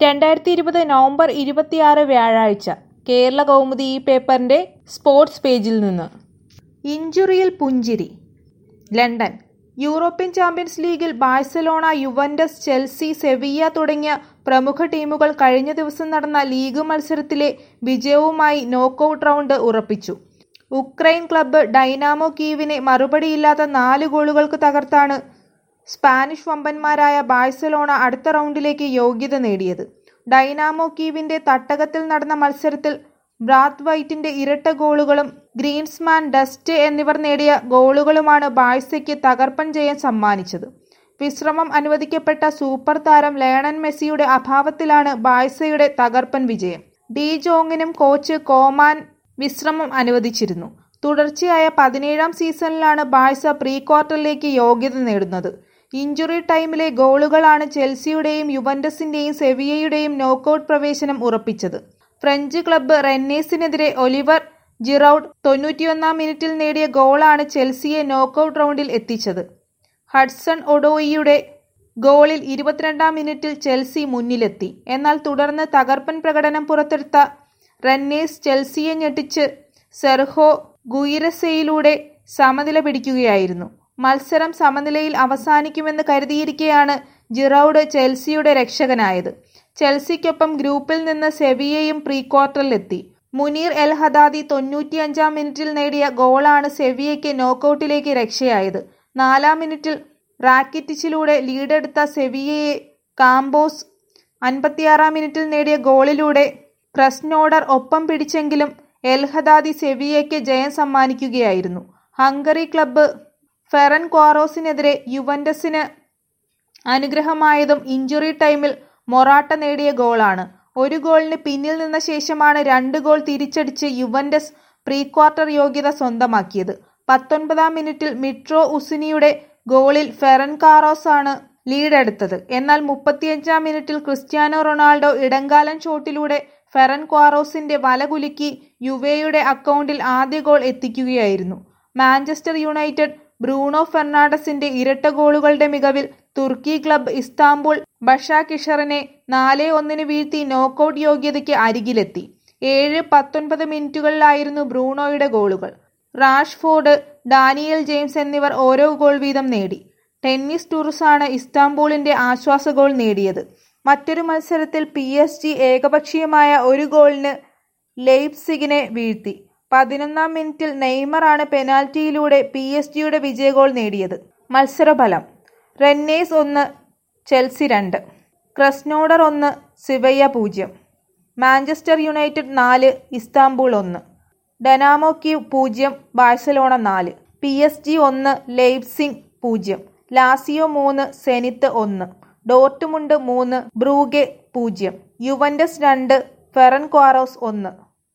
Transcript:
രണ്ടായിരത്തി ഇരുപത് നവംബർ ഇരുപത്തിയാറ് വ്യാഴാഴ്ച കേരള കൗമുദി ഈ പേപ്പറിന്റെ സ്പോർട്സ് പേജിൽ നിന്ന് ഇഞ്ചുറിയിൽ പുഞ്ചിരി ലണ്ടൻ യൂറോപ്യൻ ചാമ്പ്യൻസ് ലീഗിൽ ബാഴ്സലോണ യുവന്റസ് ചെൽസി സെവിയ തുടങ്ങിയ പ്രമുഖ ടീമുകൾ കഴിഞ്ഞ ദിവസം നടന്ന ലീഗ് മത്സരത്തിലെ വിജയവുമായി നോക്കൌട്ട് റൗണ്ട് ഉറപ്പിച്ചു ഉക്രൈൻ ക്ലബ്ബ് ഡൈനാമോ കീവിനെ മറുപടിയില്ലാത്ത നാല് ഗോളുകൾക്ക് തകർത്താണ് സ്പാനിഷ് വമ്പന്മാരായ ബാഴ്സലോണ അടുത്ത റൗണ്ടിലേക്ക് യോഗ്യത നേടിയത് ഡൈനാമോ കീവിന്റെ തട്ടകത്തിൽ നടന്ന മത്സരത്തിൽ ബ്രാത്ത് വൈറ്റിന്റെ ഇരട്ട ഗോളുകളും ഗ്രീൻസ്മാൻ ഡസ്റ്റ് എന്നിവർ നേടിയ ഗോളുകളുമാണ് ബാഴ്സയ്ക്ക് തകർപ്പൻ ജയം സമ്മാനിച്ചത് വിശ്രമം അനുവദിക്കപ്പെട്ട സൂപ്പർ താരം ലയണൻ മെസ്സിയുടെ അഭാവത്തിലാണ് ബാഴ്സയുടെ തകർപ്പൻ വിജയം ഡി ജോങ്ങിനും കോച്ച് കോമാൻ വിശ്രമം അനുവദിച്ചിരുന്നു തുടർച്ചയായ പതിനേഴാം സീസണിലാണ് ബാഴ്സ പ്രീ ക്വാർട്ടറിലേക്ക് യോഗ്യത നേടുന്നത് ഇഞ്ചുറി ടൈമിലെ ഗോളുകളാണ് ചെൽസിയുടെയും യുവന്റസിന്റെയും സെവിയയുടെയും നോക്കൌട്ട് പ്രവേശനം ഉറപ്പിച്ചത് ഫ്രഞ്ച് ക്ലബ്ബ് റെന്നേസിനെതിരെ ഒലിവർ ജിറൌഡ് തൊണ്ണൂറ്റിയൊന്നാം മിനിറ്റിൽ നേടിയ ഗോളാണ് ചെൽസിയെ നോക്കൌട്ട് റൗണ്ടിൽ എത്തിച്ചത് ഹഡ്സൺ ഒഡോയിയുടെ ഗോളിൽ ഇരുപത്തിരണ്ടാം മിനിറ്റിൽ ചെൽസി മുന്നിലെത്തി എന്നാൽ തുടർന്ന് തകർപ്പൻ പ്രകടനം പുറത്തെടുത്ത റന്നേസ് ചെൽസിയെ ഞെട്ടിച്ച് സെർഹോ ഗുയിരസയിലൂടെ സമനില പിടിക്കുകയായിരുന്നു മത്സരം സമനിലയിൽ അവസാനിക്കുമെന്ന് കരുതിയിരിക്കെയാണ് ജിറൌഡ് ചെൽസിയുടെ രക്ഷകനായത് ചെൽസിക്കൊപ്പം ഗ്രൂപ്പിൽ നിന്ന് സെവിയയും പ്രീ ക്വാർട്ടറിലെത്തി മുനീർ എൽ ഹദാദി തൊണ്ണൂറ്റിയഞ്ചാം മിനിറ്റിൽ നേടിയ ഗോളാണ് സെവിയയ്ക്ക് നോക്കൌട്ടിലേക്ക് രക്ഷയായത് നാലാം മിനിറ്റിൽ റാക്കിറ്റിച്ചിലൂടെ ലീഡെടുത്ത സെവിയയെ കാംബോസ് അൻപത്തിയാറാം മിനിറ്റിൽ നേടിയ ഗോളിലൂടെ ക്രസ്നോഡർ ഒപ്പം പിടിച്ചെങ്കിലും എൽ ഹദാദി സെവിയയ്ക്ക് ജയം സമ്മാനിക്കുകയായിരുന്നു ഹംഗറി ക്ലബ്ബ് ഫെറൻ ക്വാറോസിനെതിരെ യുവന്റസിന് അനുഗ്രഹമായതും ഇഞ്ചുറി ടൈമിൽ മൊറാട്ട നേടിയ ഗോളാണ് ഒരു ഗോളിന് പിന്നിൽ നിന്ന ശേഷമാണ് രണ്ട് ഗോൾ തിരിച്ചടിച്ച് യുവന്റസ് പ്രീ ക്വാർട്ടർ യോഗ്യത സ്വന്തമാക്കിയത് പത്തൊൻപതാം മിനിറ്റിൽ മിട്രോ ഉസിനിയുടെ ഗോളിൽ ഫെറൻ കാറോസ് ആണ് ലീഡെടുത്തത് എന്നാൽ മുപ്പത്തിയഞ്ചാം മിനിറ്റിൽ ക്രിസ്ത്യാനോ റൊണാൾഡോ ഇടങ്കാലൻ ഷോട്ടിലൂടെ ഫെറൻ ക്വാറോസിന്റെ വല കുലുക്കി യുവേയുടെ അക്കൗണ്ടിൽ ആദ്യ ഗോൾ എത്തിക്കുകയായിരുന്നു മാഞ്ചസ്റ്റർ യുണൈറ്റഡ് ബ്രൂണോ ഫെർണാണ്ടസിന്റെ ഇരട്ട ഗോളുകളുടെ മികവിൽ തുർക്കി ക്ലബ്ബ് ഇസ്താംബുൾ ബഷാകിഷറിനെ നാല് ഒന്നിന് വീഴ്ത്തി നോക്കൌട്ട് യോഗ്യതയ്ക്ക് അരികിലെത്തി ഏഴ് പത്തൊൻപത് മിനിറ്റുകളിലായിരുന്നു ബ്രൂണോയുടെ ഗോളുകൾ റാഷ്ഫോർഡ് ഡാനിയൽ ജെയിംസ് എന്നിവർ ഓരോ ഗോൾ വീതം നേടി ടെന്നീസ് ടൂറിസാണ് ഇസ്താംബൂളിന്റെ ആശ്വാസ ഗോൾ നേടിയത് മറ്റൊരു മത്സരത്തിൽ പി എസ് ജി ഏകപക്ഷീയമായ ഒരു ഗോളിന് ലെയ്പ്സിഗിനെ വീഴ്ത്തി പതിനൊന്നാം മിനിറ്റിൽ നെയ്മറാണ് പെനാൽറ്റിയിലൂടെ പി എസ് ജിയുടെ വിജയഗോൾ നേടിയത് മത്സരഫലം റെന്നേസ് ഒന്ന് ചെൽസി രണ്ട് ക്രസ്നോഡർ ഒന്ന് സിവയ്യ പൂജ്യം മാഞ്ചസ്റ്റർ യുണൈറ്റഡ് നാല് ഇസ്താംബൂൾ ഒന്ന് ഡനാമോ ക്യൂ പൂജ്യം ബാഴ്സലോണ നാല് പി എസ് ജി ഒന്ന് ലെയ്പ്സിംഗ് പൂജ്യം ലാസിയോ മൂന്ന് സെനിത്ത് ഒന്ന് ഡോർട്ടുമുണ്ട് മൂന്ന് ബ്രൂഗെ പൂജ്യം യുവന്റസ് രണ്ട് ഫെറൻ ക്വാറോസ് ഒന്ന്